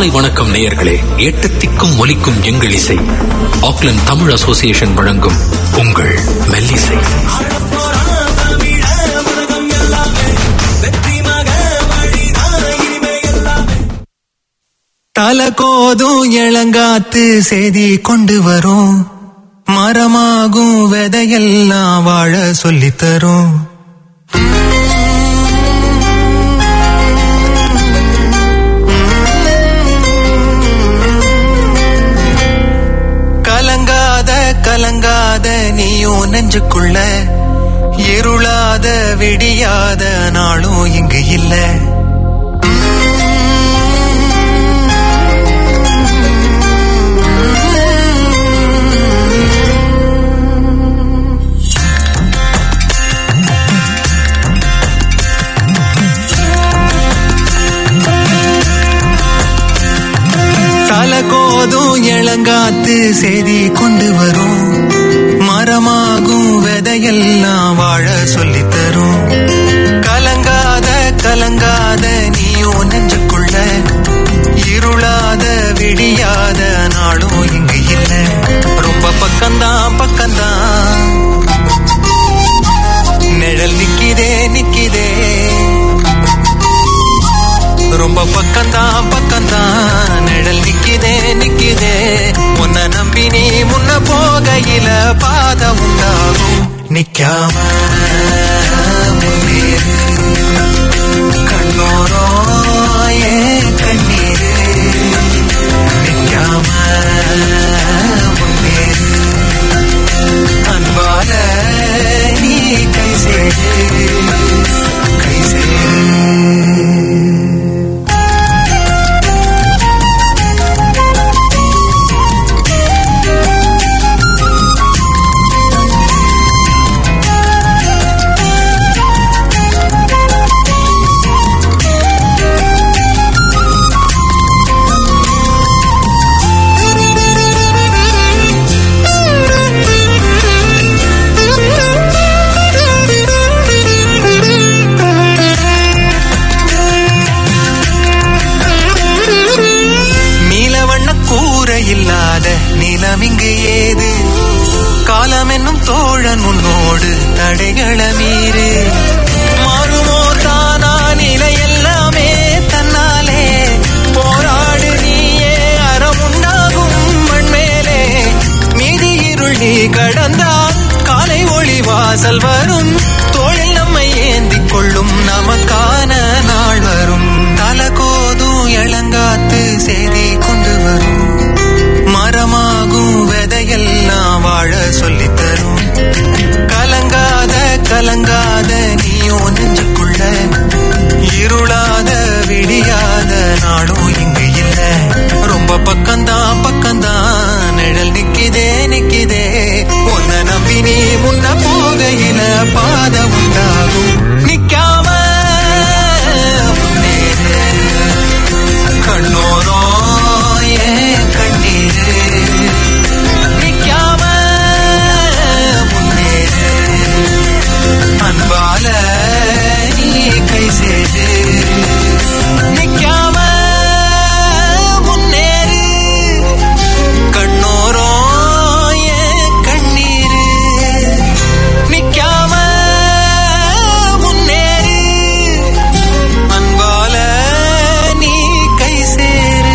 காலை வணக்கம் நேயர்களே எட்டு திக்கும் ஒலிக்கும் எங்கள் இசை ஆக்லாந்து தமிழ் அசோசியேஷன் வழங்கும் உங்கள் மெல்லிசை தலகோதும் இளங்காத்து செய்தி கொண்டு வரும் மரமாகும் விதையெல்லாம் வாழ சொல்லித் தரும் கலங்காத கலங்காத நீயும் நெஞ்சுக்குள்ள இருளாத விடியாத நாளும் இங்கு இல்லை தலகோதும் இளங்காத்து செய்தி கொண்டு வரும் மரமாகும் விதையெல்லாம் வாழ சொல்லித் தரும் கலங்காத கலங்காத நீயும் நெஞ்சுக்குள்ள இருளாத விடியாத நாளும் இங்கு இல்ல ரொம்ப பக்கம்தான் பக்கம்தான் நிழல் நிக்கிதே நிக்கிதே ரொம்ப பக்கம்தான் பக்கம்தான் நிழல் நிக்கிதே நிக்கிதே உன்னை நம்பி நீ முன்ன போகையில பாத உண்டாகும் நிக்காம முன்னேறு கண்ணோரோ ஏன் கண்ணீரு நிக்காம முன்னேறு அன்பால நீ கை சேரு கை சேரு நீலவண்ண கூரை இல்லாத நிலம் இங்கு ஏது காலம் என்னும் தோழன் உன்னோடு தடைகள மீறு மாறுமோ தானா நிலை எல்லாமே தன்னாலே போராடு நீயே அறம் உண்டாகும் மண்மேலே மீதி இருள் நீ கடந்தால் காலை ஒளி வாசல் வரும் தோளில் நம்மை ஏந்திக் கொள்ளும் நமக்கான நாள் வரும் தலகோதும் இளங்காத்து செய்தி கொண்டு வரும் மரமாகும் விதையெல்லாம் வாழ சொல்லித் தரும் கலங்காத கலங்காத நீயும் நெஞ்சுக்குள்ள இருளாத விடியாத நாளும் இங்கு இல்ல ரொம்ப பக்கம்தான் பக்கம்தான் நிழல் நிக்கிதே நிக்கிதே உன்னை நம்பி நீ முன்ன போகையில பாத உண்டாகும் நிக்காம முன்னேறு கண்ணோரோ ஏன் கண்ணீரு நிக்காம முன்னேறு அன்பால நீ கை சேரு நிக்காம முன்னேறு கண்ணோரோ ஏன் கண்ணீரு நிக்காம முன்னேறு அன்பால நீ கை சேரு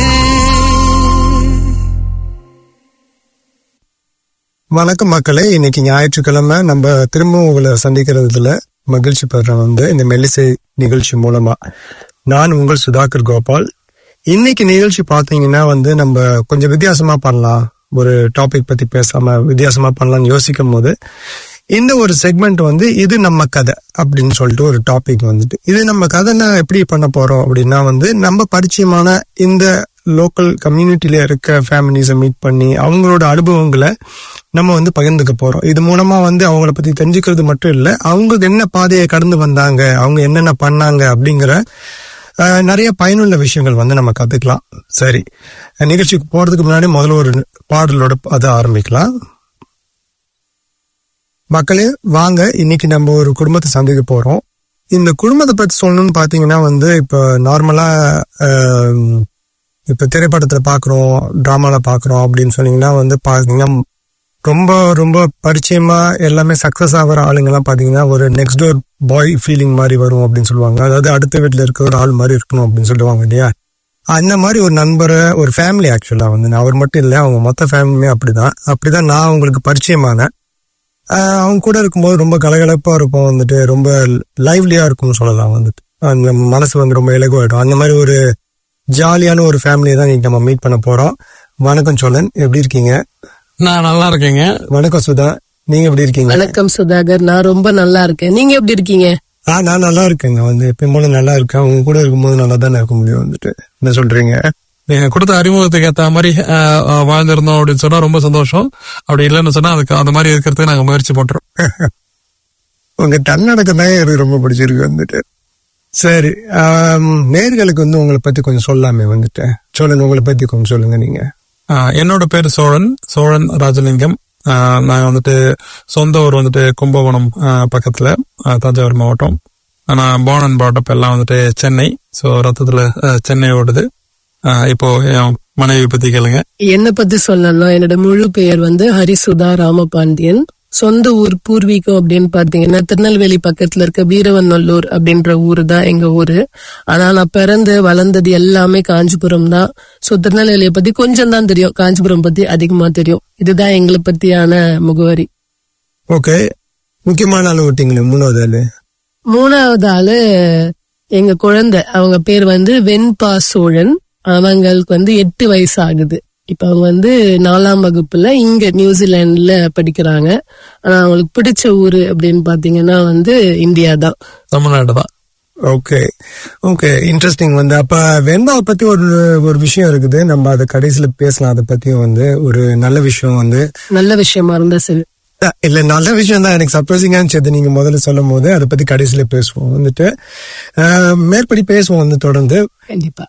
வணக்கம் மக்களே இன்னைக்கு ஞாயிற்றுக்கிழமை நம்ம திரும்பவும் உங்களை சந்திக்கிறதுல மகிழ்ச்சி பெறேன் வந்து இந்த மெல்லிசை நிகழ்ச்சி மூலமா நான் உங்கள் சுதாகர் கோபால் இன்னைக்கு நிகழ்ச்சி பார்த்தீங்கன்னா வந்து நம்ம கொஞ்சம் வித்தியாசமா பண்ணலாம் ஒரு டாபிக் பத்தி பேசாம வித்தியாசமா பண்ணலாம்னு யோசிக்கும் போது இந்த ஒரு செக்மெண்ட் வந்து இது நம்ம கதை அப்படின்னு சொல்லிட்டு ஒரு டாபிக் வந்துட்டு இது நம்ம கதைனா எப்படி பண்ண போறோம் அப்படின்னா வந்து நம்ம பரிச்சயமான இந்த லோக்கல் கம்யூனிட்டியில இருக்க ஃபேமிலிஸை மீட் பண்ணி அவங்களோட அனுபவங்களை நம்ம வந்து பகிர்ந்துக்க போறோம் இது மூலமா வந்து அவங்கள பத்தி தெரிஞ்சுக்கிறது மட்டும் இல்ல அவங்க என்ன பாதையை கடந்து வந்தாங்க அவங்க என்னென்ன பண்ணாங்க அப்படிங்கிற அஹ், நிறைய பயனுள்ள விஷயங்கள் வந்து நம்ம கத்துக்கலாம் சரி நிகழ்ச்சிக்கு போறதுக்கு முன்னாடி முதல்ல ஒரு பாடலோட அதை ஆரம்பிக்கலாம் மக்களே வாங்க இன்னைக்கு நம்ம ஒரு குடும்பத்தை சந்திக்க போறோம் இந்த குடும்பத்தை பத்தி சொல்லணும்னு பாத்தீங்கன்னா வந்து இப்போ நார்மலா இப்ப திரைப்படத்துல பாக்குறோம் டிராமால பாக்குறோம் அப்படின்னு சொன்னீங்கன்னா வந்து பாத்தீங்கன்னா ரொம்ப ரொம்ப பரிச்சயமா எல்லாமே சக்சஸ் ஆகிற ஆளுங்கெல்லாம் பாத்தீங்கன்னா ஒரு நெக்ஸ்ட் டோர் பாய் ஃபீலிங் மாதிரி வரும் அப்படின்னு சொல்லுவாங்க அதாவது அடுத்த வீட்டுல இருக்க ஒரு ஆள் மாதிரி இருக்கணும் அப்படின்னு சொல்லுவாங்க இல்லையா அந்த மாதிரி ஒரு நண்பரை ஒரு ஃபேமிலி ஆக்சுவலா வந்து அவர் மட்டும் இல்லை அவங்க மொத்த ஃபேமிலியுமே அப்படிதான் அப்படிதான் நான் அவங்களுக்கு பரிச்சயமானேன் ஆஹ் அவங்க கூட இருக்கும்போது ரொம்ப கலகலப்பா இருக்கும் வந்துட்டு ரொம்ப லைவ்லியா இருக்கும்னு சொல்லலாம் வந்துட்டு அந்த மனசு வந்து ரொம்ப இலகுவாயிடும் அந்த மாதிரி ஒரு ஜாலியான ஒரு ஃபேமிலியை தான் இன்னைக்கு நம்ம மீட் பண்ண போறோம் வணக்கம் சோழன் எப்படி இருக்கீங்க நான் நல்லா இருக்கேங்க வணக்கம் சுதா நீங்க எப்படி இருக்கீங்க வணக்கம் சுதாகர் நான் ரொம்ப நல்லா இருக்கேன் நீங்க எப்படி இருக்கீங்க ஆ நான் நல்லா இருக்கேங்க வந்து எப்பயும் போல நல்லா இருக்கேன் உங்க கூட இருக்கும்போது நல்லா தானே இருக்க முடியும் வந்துட்டு என்ன சொல்றீங்க நீங்க கொடுத்த அறிமுகத்துக்கு ஏத்த மாதிரி அஹ், அஹ், வாழ்ந்திருந்தோம் அப்படின்னு சொன்னா ரொம்ப சந்தோஷம் அப்படி இல்லைன்னு சொன்னா அதுக்கு அந்த மாதிரி இருக்கிறதுக்கு நாங்க முயற்சி பண்றோம் உங்க தன்னடக்கம் தான் எனக்கு ரொம்ப பிடிச்சிருக்கு வந்துட்டு சரி ஆம், நேர்களுக்கு வந்து உங்களை பத்தி கொஞ்சம் சொல்லாமே வந்துட்டு சோழன் உங்களை பத்தி கொஞ்சம் சொல்லுங்க நீங்க அஹ், என்னோட பேர் சோழன் சோழன் ராஜலிங்கம் அஹ், நான் வந்துட்டு சொந்த ஊர் வந்துட்டு கும்பகோணம் அஹ், பக்கத்துல அஹ், தஞ்சாவூர் மாவட்டம் நான் born and brought up எல்லாம் வந்துட்டு சென்னை ஸோ ரத்தத்துல அஹ், சென்னை ஓடுது அஹ், இப்போ என் மனைவி பத்தி கேளுங்க என்ன பத்தி சொல்லணும் என்னோட முழு பெயர் வந்து ஹரிசுதா ராமபாண்டியன் சொந்த ஊர் பூர்வீகம் அப்படின்னு பாத்தீங்கன்னா திருநெல்வேலி பக்கத்துல இருக்க வீரவநல்லூர் அப்படின்ற ஊரு தான் எங்க ஊரு ஆனா நான் பிறந்து வளர்ந்தது எல்லாமே காஞ்சிபுரம் தான் சோ திருநெல்வேலியை பத்தி கொஞ்சம் தான் தெரியும் காஞ்சிபுரம் பத்தி அதிகமா தெரியும் இதுதான் எங்களை பத்தியான முகவரி ஓகே முக்கியமான ஆள் விட்டீங்களே மூணாவது ஆளு மூணாவது ஆளு எங்க குழந்தை அவங்க பேர் வந்து வெண்பா சோழன் அவங்களுக்கு வந்து எட்டு வயசு ஆகுது இப்ப அவங்க வந்து நாலாம் வகுப்புல இங்க நியூசிலாந்துல படிக்கிறாங்க ஆனா அவங்களுக்கு பிடிச்ச ஊரு அப்படின்னு பாத்தீங்கன்னா வந்து இந்தியா தான் தமிழ்நாடு தான் ஓகே ஓகே இன்ட்ரெஸ்டிங் வந்து அப்ப வெண்பாவை பத்தி ஒரு ஒரு விஷயம் இருக்குது நம்ம அதை கடைசியில பேசலாம் அதை பத்தியும் வந்து ஒரு நல்ல விஷயம் வந்து நல்ல விஷயமா இருந்தா சரி அஹ் இல்ல நல்ல விஷயம் தான் எனக்கு சர்ப்ரைசிங்கா இருந்துச்சு நீங்க முதல்ல சொல்லும் போது அதை பத்தி கடைசியில பேசுவோம் வந்துட்டு அஹ், மேற்படி பேசுவோம் வந்து தொடர்ந்து கண்டிப்பா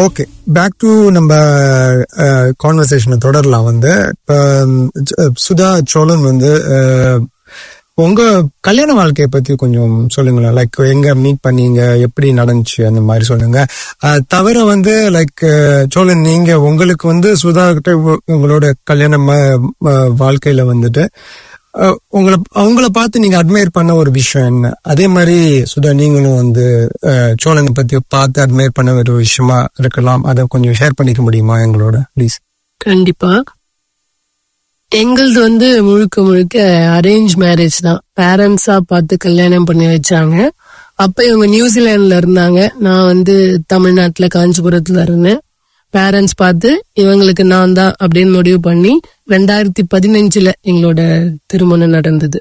ஓகே பேக் டு நம்ம கான்வர்சேஷனை தொடரலாம் வந்து இப்ப ம், ஜ- சுதா சோழன் வந்து அஹ், உங்க கல்யாண வாழ்க்கையை பத்தி கொஞ்சம் சொல்லுங்களேன் லைக் எங்க மீட் பண்ணீங்க எப்படி நடந்துச்சு அந்த மாதிரி சொல்லுங்க அஹ், தவிர வந்து லைக் சோழன் நீங்க உங்களுக்கு வந்து சுதா கிட்ட உ- உங்களோட கல்யாண ம- ம- வாழ்க்கையில வந்துட்டு அஹ், உங்களை அவங்கள பார்த்து நீங்க அட்மையர் பண்ண ஒரு விஷயம் என்ன அதே மாதிரி சுதா நீங்களும் வந்து அஹ், சோழனை பத்தி பார்த்து அட்மையர் பண்ண ஒரு விஷயமா இருக்கலாம் அதை கொஞ்சம் ஷேர் பண்ணிக்க முடியுமா எங்களோட ப்ளீஸ் கண்டிப்பா எங்களது வந்து முழுக்க முழுக்க அரேஞ்ச் மேரேஜ் தான் பேரண்ட்ஸா பார்த்து கல்யாணம் பண்ணி வச்சாங்க அப்ப இவங்க நியூசிலாந்துல இருந்தாங்க நான் வந்து தமிழ்நாட்டுல காஞ்சிபுரத்துல இருந்தேன் பேரண்ட்ஸ் பார்த்து இவங்களுக்கு நான் தான் அப்படின்னு முடிவு பண்ணி ரெண்டாயிரத்தி பதினஞ்சுல எங்களோட திருமணம் நடந்தது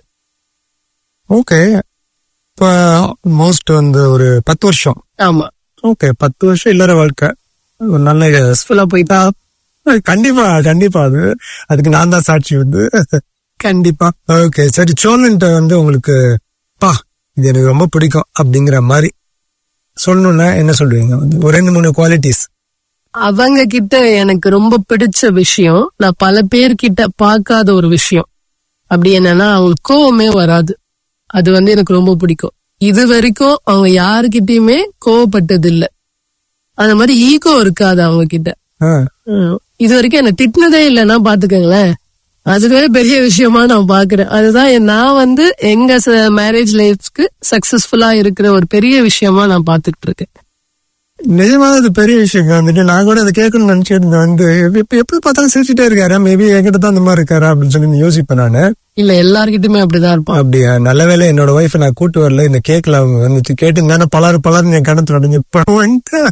ஓகே இப்போ மோஸ்ட் வந்து ஒரு பத்து வருஷம் ஆமா ஓகே பத்து வருஷம் இல்லற வாழ்க்கை ஒரு நல்ல ஃபுல்லா போயிட்டா கண்டிப்பா கண்டிப்பா அது அதுக்கு நான் தான் சாட்சி வந்து கண்டிப்பா ஓகே சரி சோழன்ட்ட வந்து உங்களுக்கு பா இது எனக்கு ரொம்ப பிடிக்கும் அப்படிங்கிற மாதிரி சொல்லணும்னா என்ன சொல்லுவீங்க வந்து ஒரு ரெண்டு மூணு குவாலிட்டிஸ் அவங்க கிட்ட எனக்கு ரொம்ப பிடிச்ச விஷயம் நான் பல பேர்கிட்ட பார்க்காத ஒரு விஷயம் அப்படி என்னன்னா அவங்களுக்கு கோவமே வராது அது வந்து எனக்கு ரொம்ப பிடிக்கும் இது வரைக்கும் அவங்க யாருக்கிட்டயுமே கோவப்பட்டது இல்ல அந்த மாதிரி ஈகோ இருக்காது அவங்க கிட்ட ஹம். இது வரைக்கும் என்ன திட்டினதே இல்லைன்னா பாத்துக்கோங்களேன் அதுவே பெரிய விஷயமா நான் பாக்குறேன் அதுதான் என் நான் வந்து எங்க மேரேஜ் லைஃப்க்கு சக்சஸ்ஃபுல்லா இருக்கிற ஒரு பெரிய விஷயமா நான் பாத்துக்கிட்டு இருக்கேன் நிஜமா அது பெரிய விஷயம் வந்துட்டு நான் கூட அதை கேட்கணும்னு நினைச்சிட்டு இருந்தேன் வந்து எப்ப எப்படி பார்த்தாலும் சிரிச்சுட்டே இருக்காரு மேபி என்கிட்ட தான் அந்த மாதிரி இருக்காரா அப்படின்னு சொல்லி யோசிப்பேன் நானு இல்ல எல்லார்கிட்டயுமே அப்படிதான் இருப்பான் அப்படியா நல்ல வேளை என்னோட ஒய்ஃபை நான் கூட்டு வரல இந்த கேக்ல அவங்க வந்துட்டு கேட்டு பலர் பலர் என் கணத்துல அடைஞ்சு இப்ப வந்துட்டு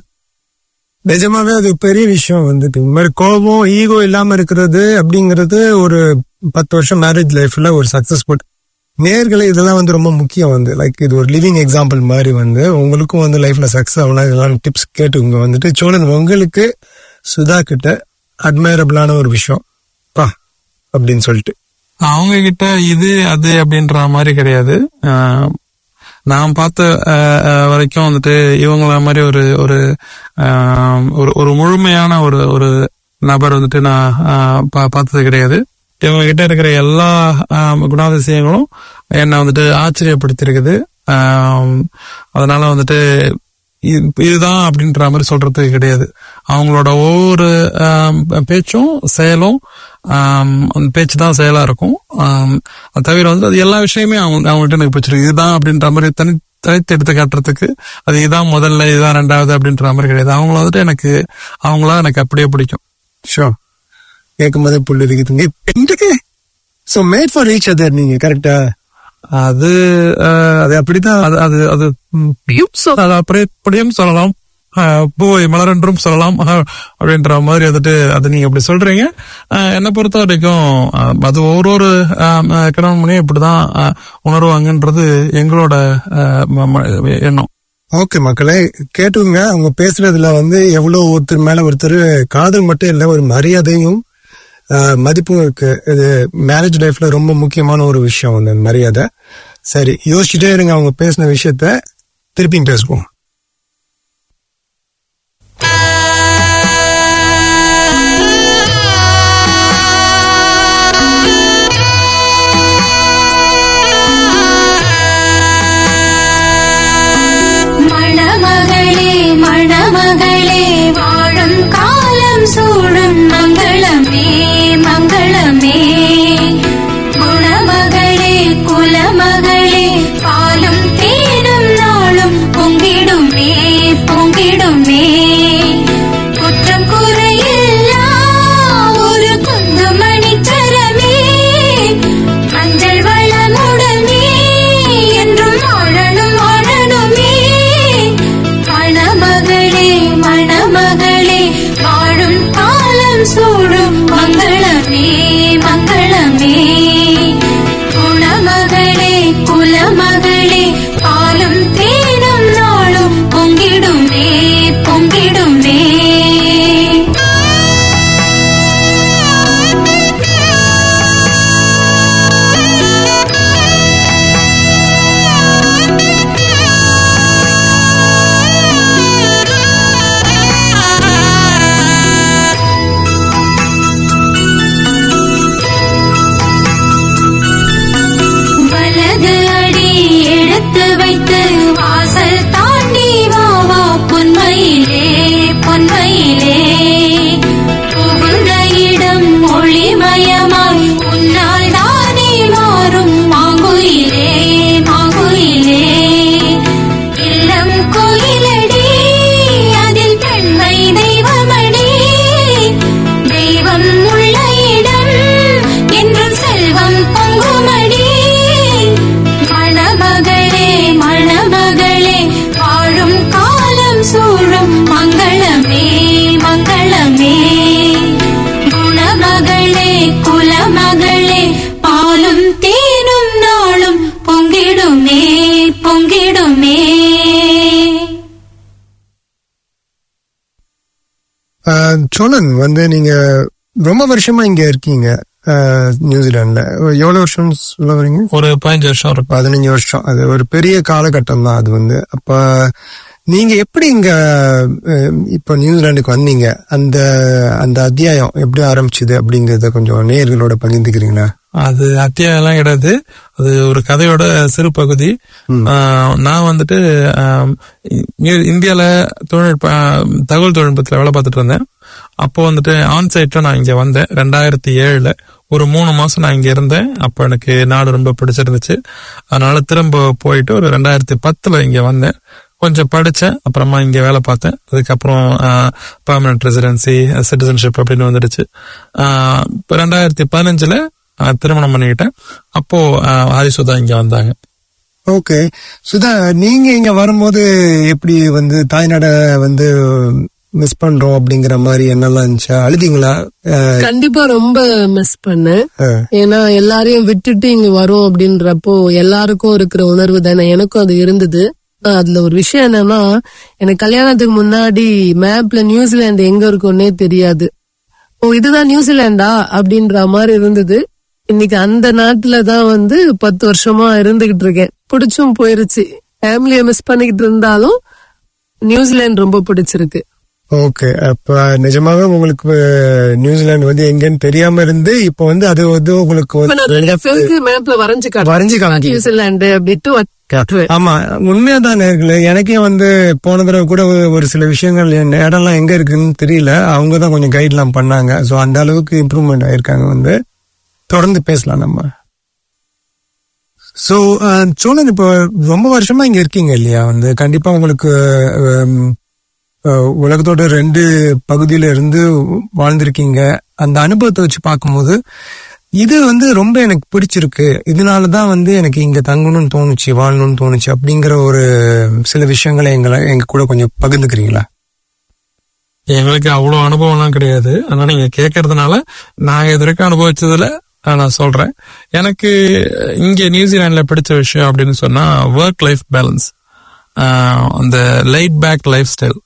நிஜமாவே அது பெரிய விஷயம் வந்துட்டு இந்த மாதிரி கோபம் ஈகோ இல்லாம இருக்கிறது அப்படிங்கிறது ஒரு பத்து வருஷம் மேரேஜ் லைஃப்ல ஒரு சக்சஸ்ஃபுல் நேர்களை இதெல்லாம் வந்து ரொம்ப முக்கியம் வந்து லைக் இது ஒரு லிவிங் எக்ஸாம்பிள் மாதிரி வந்து உங்களுக்கும் வந்து லைஃப்ல சக்சஸ் ஆகலாம் இதெல்லாம் டிப்ஸ் கேட்டு உங்க வந்துட்டு சோழன் உங்களுக்கு சுதா கிட்ட அட்மைரபிளான ஒரு விஷயம் பா அப்படின்னு சொல்லிட்டு அவங்க கிட்ட இது அது அப்படின்ற மாதிரி கிடையாது ஆஹ் நான் பார்த்த ஆஹ், ஆஹ், வரைக்கும் வந்துட்டு இவங்கள மாதிரி ஒரு ஒரு ஆஹ், ஒரு ஒரு முழுமையான ஒரு ஒரு நபர் வந்துட்டு நான் ஆஹ், பா- பார்த்தது கிடையாது இவங்க கிட்ட இருக்கிற எல்லா ஆஹ், குணாதிசயங்களும் என்னை வந்துட்டு ஆச்சரியப்படுத்தியிருக்குது ஆஹ், அதனால வந்துட்டு இது- இதுதான் அப்படின்ற மாதிரி சொல்றது கிடையாது அவங்களோட ஒவ்வொரு ஆம், பேச்சும் செயலும் ஆம், அந்த பேச்சு தான் செயலா இருக்கும் ஆம், அது தவிர வந்து அது எல்லா விஷயமே அவங்க அவங்கள்ட்ட எனக்கு பிடிச்சிருக்கு இதுதான் அப்படின்ற மாதிரி தனி தனித்து எடுத்து காட்டுறதுக்கு அது இதுதான் முதல்ல இதுதான் ரெண்டாவது அப்படின்ற மாதிரி கிடையாது அவங்கள வந்துட்டு எனக்கு அவங்களா எனக்கு அப்படியே பிடிக்கும் ஷோ கேட்கும் போதே புல் இருக்குதுங்க so made for each other நீங்க கரெக்டா அது அஹ், அது அப்படிதான் அது அது அது ம், சொல்- அது அப்படியே அப்படியும் சொல்லலாம் அஹ், பூவை மலரென்றும் சொல்லலாம் அஹ், அப்படின்ற மாதிரி வந்துட்டு அது நீங்க அப்படி சொல்றீங்க அஹ், என்னை பொறுத்த வரைக்கும் அஹ், அது ஒரு ஒரு கிழவன் மணியும் இப்படிதான் அஹ், உணர்வாங்கன்றது எங்களோட அஹ், ம- ம- எண்ணம் ஓகே மக்களே கேட்டுங்க அவங்க பேசுறதுல வந்து எவ்வளவு ஒருத்தர் மேல ஒருத்தர் காதல் மட்டும் இல்ல ஒரு மரியாதையும் ஆஹ், மதிப்பும் இருக்கு இது மேரேஜ் லைஃப்ல ரொம்ப முக்கியமான ஒரு விஷயம் வந்து அந்த மரியாதை சரி யோசிச்சுட்டே இருங்க அவங்க பேசின விஷயத்த திருப்பியும் பேசுவோம் மணமகளே மணமகளே வாழும் காலம் சூழும் மங்களமே மங்களமே குணமகளே குலமகளே பாலும் தேடும் நாளும் பொங்கிடும் சோழன் வந்து நீங்க ரொம்ப வருஷமா இங்க இருக்கீங்க அஹ், நியூசிலாந்துல எவ்வளவு வருஷம் சொல்ல வரீங்க ஒரு பதினஞ்சு வருஷம் இருக்கும் பதினஞ்சு வருஷம் அது ஒரு பெரிய காலகட்டம் தான் அது வந்து அப்ப நீங்க எப்படி இங்க அஹ், இப்ப நியூசிலாந்துக்கு வந்தீங்க அந்த அந்த அத்தியாயம் எப்படி ஆரம்பிச்சது அப்படிங்கறத கொஞ்சம் நேயர்களோட பகிர்ந்துக்கிறீங்களா அது அத்தியாயம்லாம் கிடையாது அது ஒரு கதையோட சிறு பகுதி ஆஹ் நான் வந்துட்டு ஆஹ் இ- இந்தியால தொழில்நுட்ப ஆஹ் தகவல் தொழில்நுட்பத்துல வேலை பார்த்துட்டு இருந்தேன் அப்போ வந்துட்டு ஆன் சைட்ல நான் இங்க வந்தேன் ரெண்டாயிரத்தி ஏழுல ஒரு மூணு மாசம் நான் இங்க இருந்தேன் அப்போ எனக்கு நாடு ரொம்ப பிடிச்சிருந்துச்சு அதனால திரும்ப போயிட்டு ஒரு ரெண்டாயிரத்தி பத்துல இங்க வந்தேன் கொஞ்சம் படிச்சேன் அப்புறமா இங்க வேலை பார்த்தேன் அதுக்கப்புறம் பர்மனன்ட் ரெசிடென்சி சிட்டிசன்ஷிப் அப்படின்னு வந்துடுச்சு ஆஹ் இப்போ ரெண்டாயிரத்தி பதினஞ்சுல ஆஹ் திருமணம் பண்ணிக்கிட்டேன் அப்போ ஆஹ் ஆரிசுதா இங்க வந்தாங்க ஓகே சுதா நீங்க இங்க வரும்போது எப்படி வந்து தாய்நாட வந்து மிஸ் பண்றோம் அப்படிங்கிற மாதிரி என்னெல்லாம் இருந்துச்சா அழுதிங்களா அஹ், கண்டிப்பா ரொம்ப மிஸ் பண்ணேன் அஹ், ஏன்னா எல்லாரையும் விட்டுட்டு இங்க வரோம் அப்படின்றப்போ எல்லாருக்கும் இருக்கிற உணர்வு தானே எனக்கும் அது இருந்தது ஆனா, அதுல ஒரு விஷயம் என்னன்னா எனக்கு கல்யாணத்துக்கு முன்னாடி மேப்ல நியூசிலாந்து எங்க இருக்கும்னே தெரியாது ஓ இதுதான் நியூசிலாண்டா அப்படின்ற மாதிரி இருந்தது இன்னைக்கு அந்த நாட்டுல தான் வந்து பத்து வருஷமா இருந்துகிட்டு இருக்கேன் பிடிச்சும் போயிருச்சு ஃபேமிலிய மிஸ் பண்ணிக்கிட்டு இருந்தாலும் நியூசிலாந்து ரொம்ப பிடிச்சிருக்கு ஓகே அப்ப நிஜமாவே உங்களுக்கு அஹ், நியூசிலாந்து வந்து எங்கன்னு தெரியாம இருந்து இப்போ வந்து அது வந்து உங்களுக்கு இப்ப வந்து நான் மேப்ல வரைஞ்சு காட்டுறேன். வரைஞ்சு காமிக்க நியூசிலாந்து அப்படின்ட்டு காட்டுவேன். ஆமா உண்மையாதான் நேர்களே எனக்கே வந்து போன தடவை கூட ஒரு- ஒரு சில விஷயங்கள் என் இடம்லாம் எங்க இருக்குன்னு தெரியல அவங்க தான் கொஞ்சம் கைட்லாம் பண்ணாங்க சோ அந்த அளவுக்கு இம்ப்ரூவ்மெண்ட் ஆயிருக்காங்க வந்து தொடர்ந்து பேசலாம் நம்ம சோ சோழன் இப்போ ரொம்ப வருஷமா இங்க இருக்கீங்க இல்லையா வந்து கண்டிப்பா உங்களுக்கு ஹம், அஹ், உலகத்தோட ரெண்டு பகுதியில இருந்து வாழ்ந்திருக்கீங்க அந்த அனுபவத்தை வச்சு பார்க்கும்போது இது வந்து ரொம்ப எனக்கு பிடிச்சிருக்கு இதனாலதான் வந்து எனக்கு இங்க தங்கணும்னு தோணுச்சு வாழணும்னு தோணுச்சு அப்படிங்கிற ஒரு சில விஷயங்களை எங்களை எங்க கூட கொஞ்சம் பகிர்ந்துக்கிறீங்களா எங்களுக்கு அவ்வளவு அனுபவம்லாம் கிடையாது ஆனா நீங்க கேட்கறதுனால நான் இது வரைக்கும் அனுபவிச்சதுல ஆஹ் நான் சொல்றேன் எனக்கு இங்க நியூசிலாந்துல பிடிச்ச விஷயம் அப்படின்னு சொன்னா ஒர்க் லைஃப் பேலன்ஸ் அந்த லைட் பேக் லைஃப் ஸ்டைல்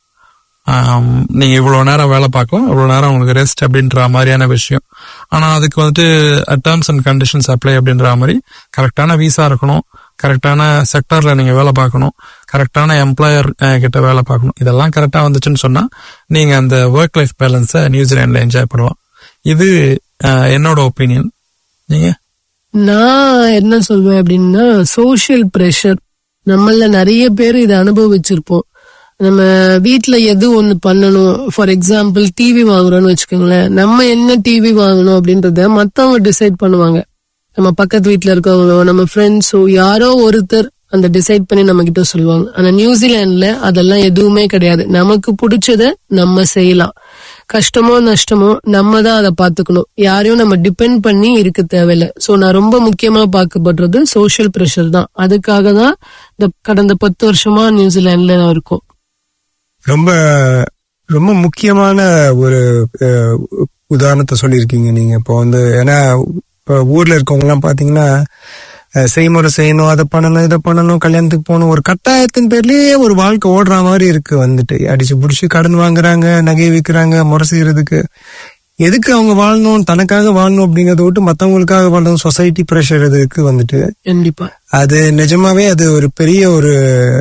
நீங்க இவ்வளவு நேரம் வேலை பார்க்கலாம் இவ்வளவு நேரம் உங்களுக்கு ரெஸ்ட் அப்படின்ற மாதிரியான விஷயம் ஆனா அதுக்கு வந்துட்டு டேர்ம்ஸ் அண்ட் கண்டிஷன்ஸ் அப்ளை அப்படின்ற மாதிரி கரெக்டான விசா இருக்கணும் கரெக்டான செக்டர்ல நீங்க வேலை பார்க்கணும் கரெக்டான எம்ப்ளாயர் கிட்ட வேலை பார்க்கணும் இதெல்லாம் கரெக்டா வந்துச்சுன்னு சொன்னா நீங்க அந்த ஒர்க் லைஃப் பேலன்ஸை நியூசிலாந்துல என்ஜாய் பண்ணலாம் இது அஹ், என்னோட ஒப்பீனியன் நீங்க நான் என்ன சொல்வேன் அப்படின்னா சோஷியல் பிரஷர் நம்மள நிறைய பேர் இதை அனுபவிச்சிருப்போம் நம்ம வீட்ல எது ஒண்ணு பண்ணணும் ஃபார் எக்ஸாம்பிள் டிவி வாங்குறோம்னு வச்சுக்கோங்களேன் நம்ம என்ன டிவி வாங்கணும் அப்படின்றத மத்தவங்க டிசைட் பண்ணுவாங்க நம்ம பக்கத்து வீட்ல இருக்கவங்களோ நம்ம ஃப்ரெண்ட்ஸோ யாரோ ஒருத்தர் அந்த டிசைட் பண்ணி நம்ம கிட்ட சொல்லுவாங்க ஆனா நியூசிலாந்துல அதெல்லாம் எதுவுமே கிடையாது நமக்கு பிடிச்சத நம்ம செய்யலாம் கஷ்டமோ நஷ்டமோ நம்ம தான் அதை பாத்துக்கணும் யாரையும் நம்ம டிபெண்ட் பண்ணி இருக்க தேவையில்ல சோ நான் ரொம்ப முக்கியமா பார்க்கப்படுறது சோஷியல் ப்ரெஷர் தான் அதுக்காக தான் இந்த கடந்த பத்து வருஷமா நியூசிலாந்துல நான் இருக்கோம் ரொம்ப ரொம்ப முக்கியமான ஒரு அஹ், உதாரணத்தை சொல்லியிருக்கீங்க நீங்க இப்போ வந்து ஏன்னா இப்போ ஊர்ல இருக்கவங்க எல்லாம் பாத்தீங்கன்னா அஹ், செய்முறை செய்யணும் அதை பண்ணணும் இதை பண்ணணும் கல்யாணத்துக்கு போகணும் ஒரு கட்டாயத்தின் பேர்லயே ஒரு வாழ்க்கை ஓடுற மாதிரி இருக்கு வந்துட்டு அடிச்சு புடிச்சு கடன் வாங்குறாங்க நகை விற்கிறாங்க முறை செய்யறதுக்கு எதுக்கு அவங்க வாழணும் தனக்காக வாழணும் அப்படிங்கறத விட்டு மத்தவங்களுக்காக வாழணும் சொசைட்டி ப்ரெஷர் இதுக்கு வந்துட்டு கண்டிப்பா அது நிஜமாவே அது ஒரு பெரிய ஒரு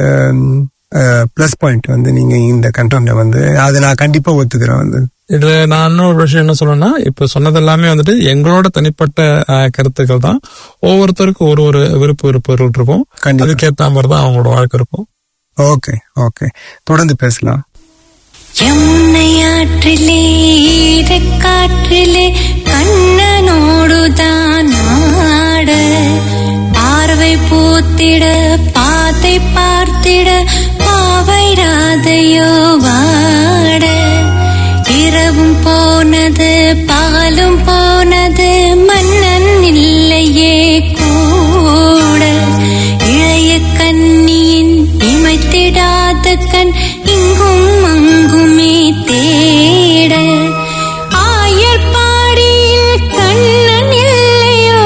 ப்ளஸ் பாயிண்ட் வந்து நீங்க இந்த கண்டென்ட்டை வந்து அதை நான் கண்டிப்பா ஒத்துக்கிறேன் வந்து இதுல நான் இன்னொரு விஷயம் என்ன சொல்லணும்னா இப்ப சொன்னது எல்லாமே வந்துட்டு எங்களோட தனிப்பட்ட அஹ், கருத்துக்கள் தான் ஒவ்வொருத்தருக்கும் ஒரு ஒரு விருப்ப விருப்பங்கள் இருக்கும் கண்டிப்பா. அதுக்கேத்த மாதிரி தான் அவங்களோட வாழ்க்கை இருக்கும் ஓகே ஓகே தொடர்ந்து பேசலாம் யமுனை ஆற்றிலே ஈரக்காற்றிலே கண்ணனோடுதான் ஆட பார்வை பூத்திட பாதை பார்த்திட பாவை ராதையோ வாட இரவும் போனது பாலும் போனது மன்னன் இல்லையே கூட இளைய கண்ணியின் இமைத்திடாத கண் இங்கும் அங்குமே தேட ஆயர் பாடியில் கண்ணன் இல்லையோ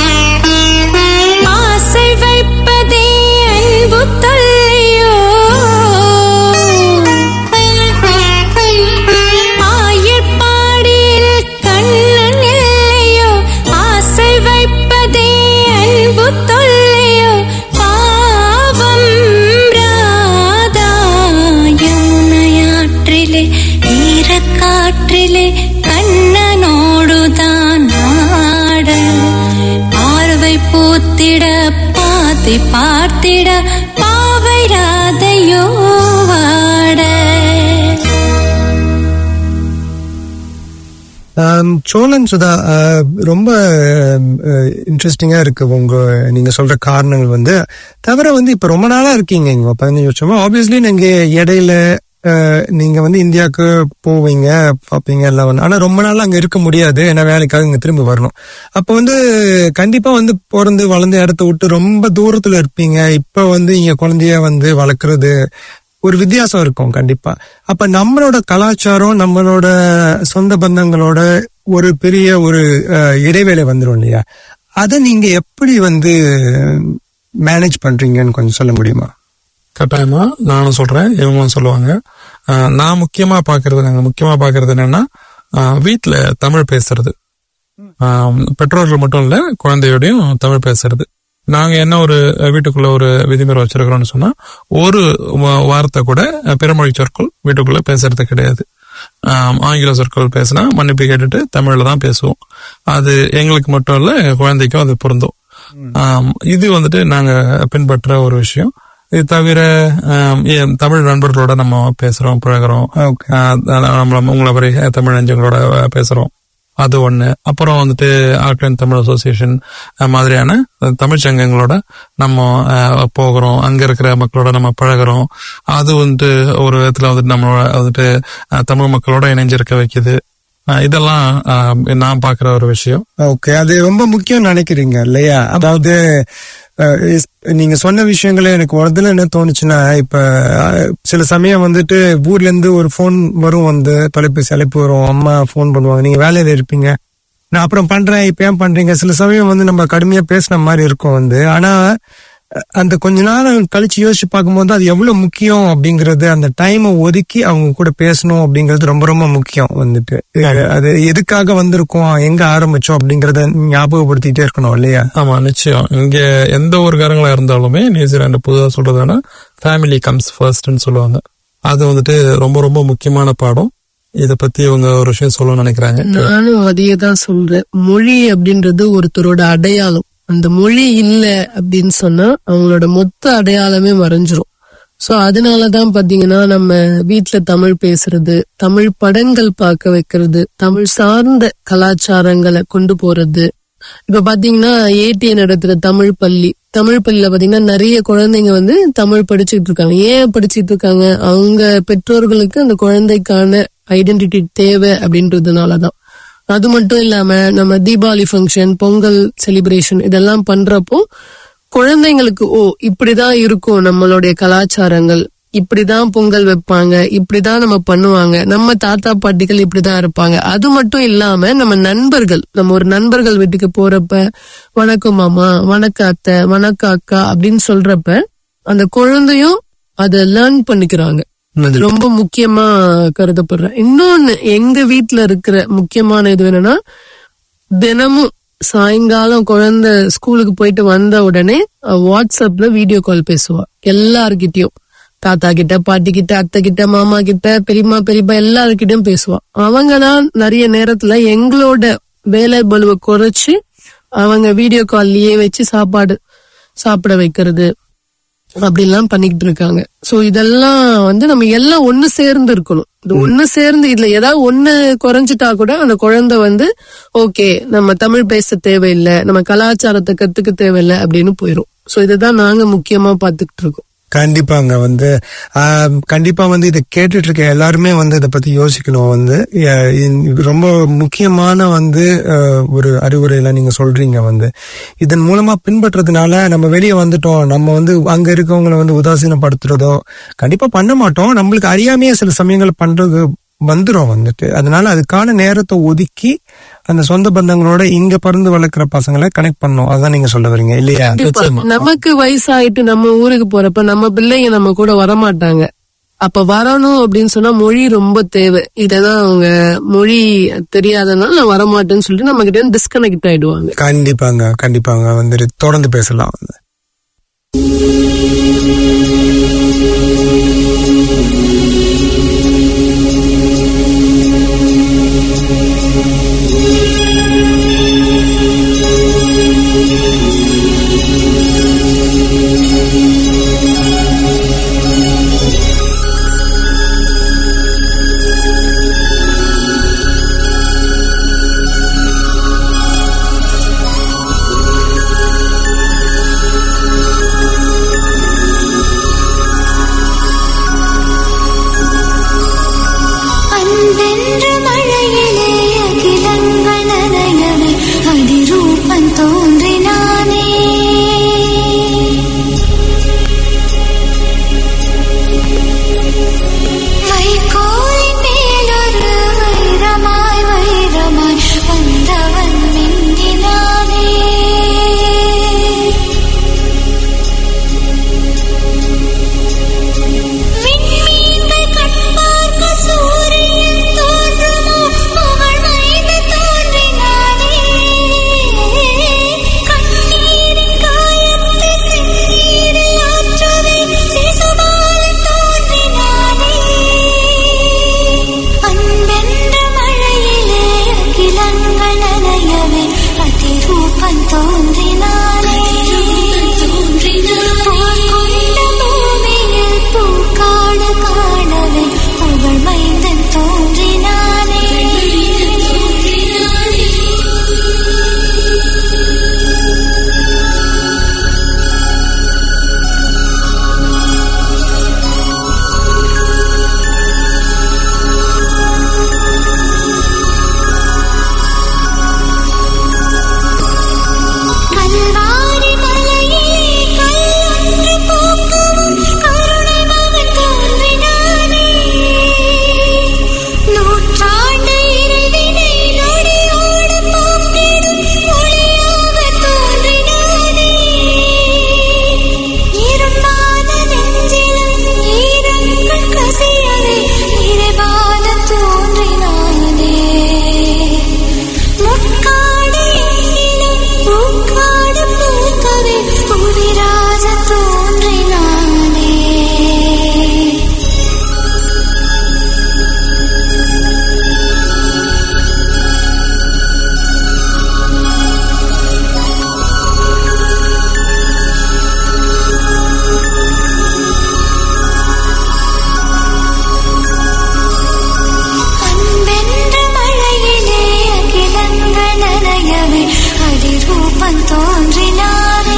ஆசை வைப்பதே அன்பு தொல்லையோ பார்த்தை பார்த்திட பாவை ராதையோ வாட ஆம், சோழன் சுதா ஆ, ரொம்ப இன்ட்ரெஸ்டிங்கா இருக்கு உங்க நீங்க சொல்ற காரணங்கள் வந்து தவிர வந்து இப்ப ரொம்ப நாளா இருக்கீங்க இங்க பதினஞ்சு வருஷமா ஆப்வியஸ்லி நீங்க இடையில ஆ, நீங்க வந்து இந்தியாவுக்கு போவீங்க பார்ப்பீங்க எல்லாம் வந்து ஆனா ரொம்ப நாள் அங்க இருக்க முடியாது ஏன்னா வேலைக்காக இங்க திரும்ப வரணும் அப்ப வந்து கண்டிப்பா வந்து பிறந்து வளர்ந்த இடத்த விட்டு ரொம்ப தூரத்துல இருப்பீங்க இப்ப வந்து இங்க குழந்தைய வந்து வளர்க்கறது ஒரு வித்தியாசம் இருக்கும் கண்டிப்பா அப்ப நம்மளோட கலாச்சாரம் நம்மளோட சொந்த பந்தங்களோட ஒரு பெரிய ஒரு அஹ், இடைவேளை வந்துரும் இல்லையா அதை நீங்க எப்படி வந்து மேனேஜ் பண்றீங்கன்னு கொஞ்சம் சொல்ல முடியுமா கட்டாயமா நானும் சொல்றேன் இவங்களும் சொல்லுவாங்க ஆஹ் நான் முக்கியமா பாக்குறது நாங்க முக்கியமா பாக்குறது என்னன்னா ஆஹ் வீட்ல தமிழ் பேசுறது ஆஹ் பெற்றோர்கள் மட்டும் இல்ல குழந்தையோடையும் தமிழ் பேசுறது நாங்க என்ன ஒரு அஹ், வீட்டுக்குள்ள ஒரு விதிமுறை வச்சிருக்கிறோம்னு சொன்னா ஒரு வா- வார்த்தை கூட அஹ், பிறமொழி சொற்கள் வீட்டுக்குள்ள பேசுறது கிடையாது ஆம், ஆங்கில சொற்கள் பேசினா மன்னிப்பு கேட்டுட்டு தமிழ்ல தான் பேசுவோம் அது எங்களுக்கு மட்டும் இல்ல குழந்தைக்கும் அது பொருந்தும் ஆம், இது வந்துட்டு நாங்க பின்பற்ற ஒரு விஷயம் இது தவிர ஆம், என் தமிழ் நண்பர்களோட நம்ம பேசுறோம் பழகுறோம் ஓகே ஆஹ் நம்மள உங்களை மாதிரி தமிழ் நெஞ்சங்களோட பேசுறோம் அது ஒண்ணு அப்புறம் வந்துட்டு ஆக்லாந்து தமிழ் அசோசியேஷன் மாதிரியான தமிழ் சங்கங்களோட நம்ம ஆஹ், போகிறோம் அங்க இருக்கிற மக்களோட நம்ம பழகுறோம் அது வந்துட்டு ஒரு விதத்துல வந்துட்டு நம்மளோட வந்துட்டு ஆஹ், தமிழ் மக்களோட இணைஞ்சிருக்க வைக்குது ஆஹ், இதெல்லாம் ஆஹ், நான் பாக்குற ஒரு விஷயம் ஓகே அது ரொம்ப முக்கியம் நினைக்கிறீங்க இல்லையா அதாவது அஹ், இஸ்- நீங்க சொன்ன விஷயங்களே எனக்கு முதல்ல என்ன தோணுச்சுன்னா இப்ப அஹ், சில சமயம் வந்துட்டு ஊர்ல இருந்து ஒரு ஃபோன் வரும் வந்து தொலைபேசி அழைப்பு வரும் அம்மா ஃபோன் பண்ணுவாங்க நீங்க வேலையில இருப்பீங்க நான் அப்புறம் பண்றேன் இப்ப ஏன் பண்றீங்க சில சமயம் வந்து நம்ம கடுமையா பேசுன மாதிரி இருக்கும் வந்து ஆனா அஹ், அந்த கொஞ்ச நேரம் கழிச்சு யோசிச்சு பார்க்கும்போது அது எவ்வளவு முக்கியம் அப்படிங்கறது அந்த டைமை ஒதுக்கி அவங்க கூட பேசணும் அப்படிங்கிறது ரொம்ப ரொம்ப முக்கியம் வந்துட்டு அஹ், அது எதுக்காக வந்திருக்கோம் எங்க ஆரம்பிச்சோம் அப்படிங்கறத ஞாபகப்படுத்திட்டே இருக்கணும் இல்லையா ஆமா நிச்சயம் இங்க எந்த ஒரு காரங்களா இருந்தாலுமே நியூசிலாந்து புதுதா சொல்றதுன்னா ஃபேமிலி கம்ஸ் ஃபர்ஸ்ட்னு சொல்லுவாங்க அது வந்துட்டு ரொம்ப ரொம்ப முக்கியமான பாடம் இத பத்தி இவங்க ஒரு விஷயம் சொல்லணும்னு நினைக்கிறாங்க நானும் அதையே தான் சொல்றேன் மொழி அப்படின்றது ஒருத்தரோட அடையாளம் அந்த மொழி இல்ல அப்படின்னு சொன்னா அவங்களோட மொத்த அடையாளமே மறைஞ்சிரும் சோ அதனாலதான் பாத்தீங்கன்னா நம்ம வீட்ல தமிழ் பேசுறது தமிழ் படங்கள் பார்க்க வைக்கிறது தமிழ் சார்ந்த கலாச்சாரங்களை கொண்டு போறது இப்ப பாத்தீங்கன்னா ஏடிஎன் நடத்துற தமிழ் பள்ளி தமிழ் பள்ளியில பாத்தீங்கன்னா நிறைய குழந்தைங்க வந்து தமிழ் படிச்சுட்டு இருக்காங்க ஏன் படிச்சிட்டு இருக்காங்க அவங்க பெற்றோர்களுக்கு அந்த குழந்தைக்கான ஐடென்டிட்டி தேவை அப்படின்றதுனாலதான் அது மட்டும் இல்லாம நம்ம தீபாவளி ஃபங்க்ஷன் பொங்கல் செலிப்ரேஷன் இதெல்லாம் பண்றப்போ குழந்தைங்களுக்கு ஓ இப்படிதான் இருக்கும் நம்மளுடைய கலாச்சாரங்கள் இப்படிதான் பொங்கல் வைப்பாங்க இப்படிதான் நம்ம பண்ணுவாங்க நம்ம தாத்தா பாட்டிகள் இப்படிதான் இருப்பாங்க அது மட்டும் இல்லாம நம்ம நண்பர்கள் நம்ம ஒரு நண்பர்கள் வீட்டுக்கு போறப்ப வணக்கம் மாமா வணக்கம் அத்தை வணக்கம் அக்கா அப்படின்னு சொல்றப்ப அந்த குழந்தையும் அதை லேர்ன் பண்ணிக்கிறாங்க ரொம்ப முக்கியமா கருதப்படுறேன் இன்னொன்னு எங்க வீட்ல இருக்கிற முக்கியமான இது என்னன்னா தினமும் சாயங்காலம் குழந்தை ஸ்கூலுக்கு போயிட்டு வந்த உடனே அவ வாட்ஸ்அப்ல வீடியோ கால் பேசுவா எல்லார்கிட்டயும் தாத்தா கிட்ட பாட்டி கிட்ட அத்தை கிட்ட மாமா கிட்ட பெரியம்மா பெரியப்பா எல்லார்கிட்டயும் பேசுவா அவங்க தான் நிறைய நேரத்துல எங்களோட வேலை பலுவை குறைச்சு அவங்க வீடியோ கால்லயே வச்சு சாப்பாடு சாப்பிட வைக்கிறது அப்படிலாம் பண்ணிக்கிட்டு இருக்காங்க சோ இதெல்லாம் வந்து நம்ம எல்லாம் ஒண்ணு சேர்ந்து இருக்கணும் இது ஒண்ணு சேர்ந்து இதுல ஏதாவது ஒண்ணு குறைஞ்சிட்டா கூட அந்த குழந்தை வந்து ஓகே நம்ம தமிழ் பேச தேவையில்லை நம்ம கலாச்சாரத்தை கத்துக்க தேவையில்லை அப்படின்னு போயிரும் சோ இதுதான் நாங்க முக்கியமா பாத்துக்கிட்டு இருக்கோம் கண்டிப்பாங்க வந்து ஆம், கண்டிப்பா வந்து இதை கேட்டுட்டு இருக்க எல்லாருமே வந்து இதை பத்தி யோசிக்கணும் வந்து அஹ், இது ரொம்ப முக்கியமான வந்து அஹ், ஒரு அறிவுரையில நீங்க சொல்றீங்க வந்து இதன் மூலமா பின்பற்றதுனால நம்ம வெளியே வந்துட்டோம் நம்ம வந்து அங்க இருக்கவங்களை வந்து உதாசீனப்படுத்துறதோ கண்டிப்பா பண்ண மாட்டோம் நம்மளுக்கு அறியாமையே சில சமயங்கள் பண்றது வந்துரும் வந்துட்டு அதனால அதுக்கான நேரத்தை ஒதுக்கி அந்த சொந்த பந்தங்களோட இங்க பறந்து வளர்க்குற பசங்களை கனெக்ட் பண்ணணும் அதான் நீங்க சொல்ல வரீங்க இல்லையா கண்டிப்பா. நமக்கு வயசாயிட்டு நம்ம ஊருக்கு போறப்ப நம்ம பிள்ளைங்க நம்ம கூட வரமாட்டாங்க அப்ப வரணும் அப்படின்னு சொன்னா மொழி ரொம்ப தேவை இததான் அவங்க மொழி தெரியாதனால நான் வரமாட்டேன்னு சொல்லிட்டு நம்ம கிட்ட டிஸ்கனெக்ட் ஆயிடுவாங்க கண்டிப்பாங்க கண்டிப்பாங்க வந்துட்டு தொடர்ந்து பேசலாம் வந்து அதிரூபம் தோன்றினானே வைகோலின் மேலொரு வைரமாய் வைரமாய் வந்தவன் மின்னினானே விண்மீன்கள் கண்பார்க்க சூரியன் தோன்றுமோ புகழ் மைந்து தோன்றினானே கண்ணீரின் காயத்தை செந்நீரில் ஆற்றுவே சிசுபாலன் தோன்றினானே அன்பென்ற மழையிலே அகிலங்கள் நனையவே அதிரூபன் தோன்றினானே போர் கொண்ட பூமியில் பூக்காடு காணவே புகழ் மைந்தன் தோன்றினானே கல்வாரி மலையிலே கல்லொன்று போக்கவும் கருணை மகன் தோன்றினானே நூற்றாண்டு இறைவினை நொடியோடு போக்கிடும் ஒளியாக தோன்றினானே இரும்பான நெஞ்சிலும் ஈரங்கள் கசியவே நிறைவான தோன்றினானே முட்காடு எங்கிலும் பூக்காடு பூக்கவே புவிராஜ தோன்றினானே அன்பென்ற மழையிலே அகிலங்கள் நனையவே அதிரூபம் தோன்றினாரே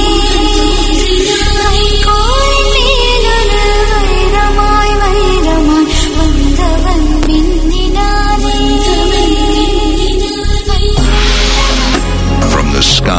கைகோலின் மேலொரு வைரமாய் வைரமாய் வந்தவன் மின்னினானே From the sky.